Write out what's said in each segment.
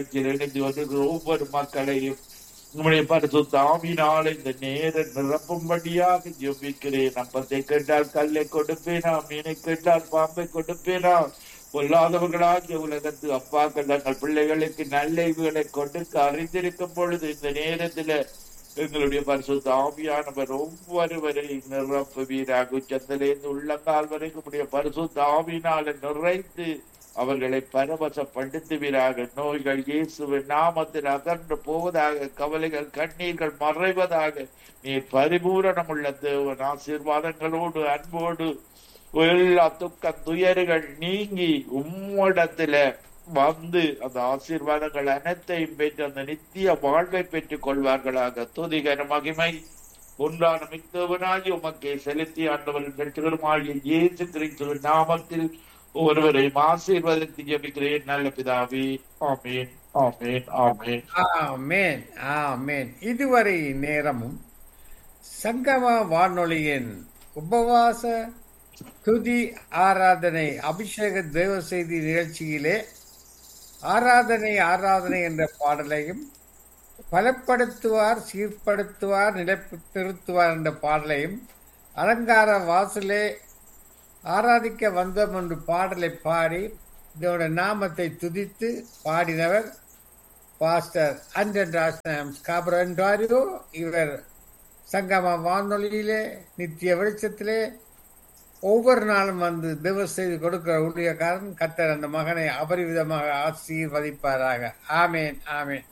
இணைந்து வந்திருக்கிற ஒவ்வொரு மக்களையும் உங்களுடைய பரிசுத்த ஆவினால் இந்த நேர நிரப்பும்படியாக ஜெபிக்கிறேன் அப்பத்தை கேட்டால் கல்லை கொடுப்பேனா மீனை கேட்டால் பாம்பை கொடுப்பேனா பொல்லாதவர்களாகிய உலகத்து அப்பாக்கள் தங்கள் பிள்ளைகளுக்கு நல்ல இவுகளை கொடுக்க அறிந்திருக்கும் பொழுது இந்த நேரத்துல எங்களுடைய பரிசுத்த ஆவியானவர் ஒவ்வொருவரையும் நிரப்புவீராக உச்சத்திலிருந்து உள்ளங்கால் வரைக்கும் உடைய பரிசுத்த ஆவியினால நிறைத்து அவர்களை பரவசப்படுத்துவீராக நோய்கள் இயேசுவின் நாமத்தில் அகன்று போவதாக கவலைகள் கண்ணீர்கள் மறைவதாக நீ பரிபூரணம் உள்ள தேவன் ஆசீர்வாதங்களோடு அன்போடு எல்லா துக்க துயர்கள் நீங்கி உம்மிடத்துல வந்து அந்த ஆசீர்வாதங்கள் அனைத்தையும் பெற்று அந்த நித்திய வாழ்வை பெற்றுக் கொள்வார்களாக துதிகர மகிமை ஒன்றான மிக்கவனாகி உமக்கே செலுத்தி ஆண்டவரின் பெற்றுகிறமாகிய இயேசு கிறிஸ்துவின் நாமத்தில் ஒருவரையும் ஆசீர்வதித்து ஜெபிக்கிறேன் நல்ல பிதாவே ஆமேன் ஆமேன் ஆமேன் ஆமேன் ஆமேன் இதுவரை நேரமும் சங்கம வானொலியின் உபவாச துதி ஆராதனை அபிஷேக தேவ செய்தி நிகழ்ச்சியிலே ஆராதனை ஆராதனை என்ற பாடலையும் பலப்படுத்துவார் சீர்படுத்துவார் நிலைத்திருத்துவார் என்ற பாடலையும் அலங்கார வாசலே ஆராதிக்க வந்தோம் என்று பாடலை பாடி இதோட நாமத்தை துதித்து பாடினவர் பாஸ்டர் அண்டன் ராஜ்நாம் ஸ்காபரன்டாரியோ இவர் சங்கம வானொலியிலே நித்திய வெளிச்சத்திலே ஒவ்வொரு நாளும் வந்து தேவ செய்து கொடுக்கிற ஊழியக்காரன் கத்தர் அந்த மகனை அபரிவிதமாக ஆசீர்வதிப்பாராக ஆமேன் ஆமேன்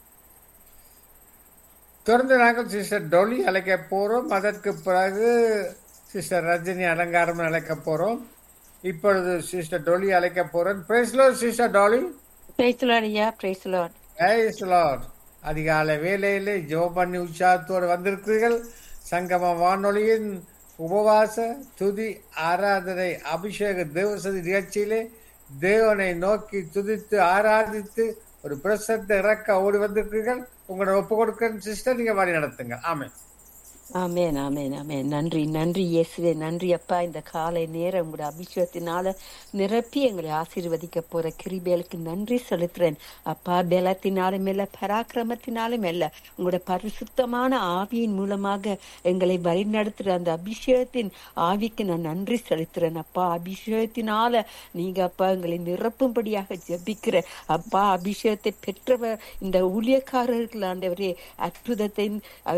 தொடர்ந்து நாங்கள் சிஸ்டர் டொலி அழைக்க போறோம் அதற்கு பிறகு சிஸ்டர் ரஜினி அலங்காரம் அழைக்க போறோம் இப்பொழுது சிஸ்டர் டொலி அழைக்க போறோம் praise Lord sister Dolly praise Lord ஐயா பிரைஸ் லார்ட் பிரைஸ் லார்ட் அதிகாலை வேலையிலே ஜெபம் பண்ணி உற்சாகத்தோடு வந்திருக்கிறீர்கள் சங்கம வானொலியின் உபவாச துதி ஆராதனை அபிஷேக தேவசதி நிகழ்ச்சியிலே தேவனை நோக்கி துதித்து ஆராதித்து ஒரு பிரசத்தை இறக்க ஓடி வந்திருக்கிறீர்கள் உங்களோட ஒப்பு கொடுக்க சிஸ்டர் நீங்க வழி நடத்துங்க ஆமே ஆமேன் ஆமேன் ஆமேன் நன்றி நன்றி இயேசுவே நன்றி அப்பா இந்த காலை நேரம் உங்களோட அபிஷேகத்தினால நிரப்பி எங்களை ஆசீர்வதிக்க போற கிருபேலுக்கு நன்றி செலுத்துறேன் அப்பா பலத்தினாலும் இல்ல பராக்கிரமத்தினாலும் இல்ல உங்களோட பரிசுத்தமான ஆவியின் மூலமாக எங்களை வழிநடத்துற அந்த அபிஷேகத்தின் ஆவிக்கு நான் நன்றி செலுத்துறேன் அப்பா அபிஷேகத்தினால நீங்க அப்பா எங்களை நிரப்பும்படியாக ஜெபிக்கிற அப்பா அபிஷேகத்தை பெற்றவர் இந்த ஊழியக்காரர்கள் ஆண்டவரே அற்புதத்தை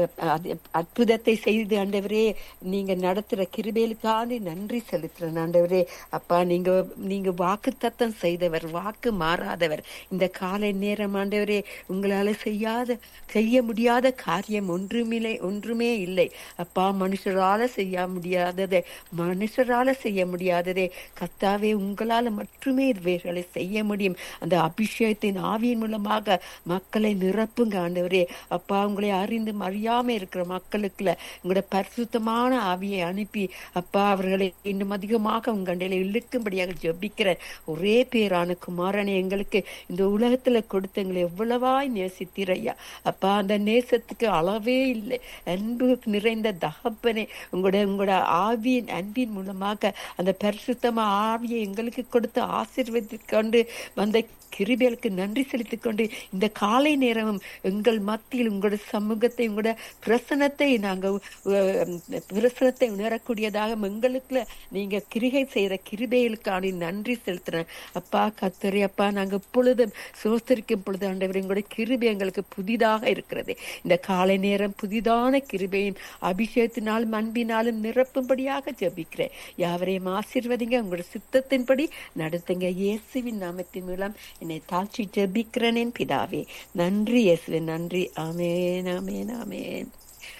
அற்புத அற்புதத்தை செய்து ஆண்டவரே நீங்க நடத்துற கிருபேலுக்கான நன்றி செலுத்துறேன் ஆண்டவரே அப்பா நீங்க நீங்க வாக்கு தத்தம் செய்தவர் வாக்கு மாறாதவர் இந்த காலை நேரம் ஆண்டவரே உங்களால செய்யாத செய்ய முடியாத காரியம் ஒன்றுமில்லை ஒன்றுமே இல்லை அப்பா மனுஷரால செய்ய முடியாததை மனுஷரால செய்ய முடியாததே கத்தாவே உங்களால மட்டுமே இவைகளை செய்ய முடியும் அந்த அபிஷேகத்தின் ஆவியின் மூலமாக மக்களை நிரப்புங்க ஆண்டவரே அப்பா உங்களை அறிந்து அறியாம இருக்கிற மக்களுக்கு உங்களோட பரிசுத்தமான ஆவியை அனுப்பி அப்பா அவர்களை இன்னும் அதிகமாக உங்கண்டையில இழுக்கும்படியாக ஜபிக்கிற ஒரே பேரான குமாரனை எங்களுக்கு இந்த உலகத்துல கொடுத்து எங்களை எவ்வளவாய் நேசித்தீரையா அப்பா அந்த நேசத்துக்கு அளவே இல்லை அன்பு நிறைந்த தகப்பனே உங்களோட உங்களோட ஆவியின் அன்பின் மூலமாக அந்த பரிசுத்தமா ஆவியை எங்களுக்கு கொடுத்து ஆசீர்வதித்து கொண்டு வந்த கிருபேலுக்கு நன்றி செலுத்திக் கொண்டு இந்த காலை நேரமும் எங்கள் மத்தியில் உங்களோட சமூகத்தை உங்களோட பிரசனத்தை நாங்கள் பிரசனத்தை உணரக்கூடியதாக எங்களுக்குள்ள நீங்க கிரிகை செய்யற கிருபைகளுக்கான நன்றி செலுத்துறேன் அப்பா கத்தரி அப்பா நாங்க எப்பொழுதும் சோஸ்தரிக்கும் பொழுது ஆண்டவர் எங்களுடைய கிருபை எங்களுக்கு புதிதாக இருக்கிறது இந்த காலை நேரம் புதிதான கிருபையும் அபிஷேகத்தினாலும் அன்பினாலும் நிரப்பும்படியாக ஜபிக்கிறேன் யாவரையும் ஆசீர்வதிங்க உங்களோட சித்தத்தின்படி நடத்துங்க இயேசுவின் நாமத்தின் மூலம் என்னை தாழ்ச்சி ஜபிக்கிறேன் பிதாவே நன்றி இயேசுவே நன்றி ஆமேன் ஆமேன் ஆமேன்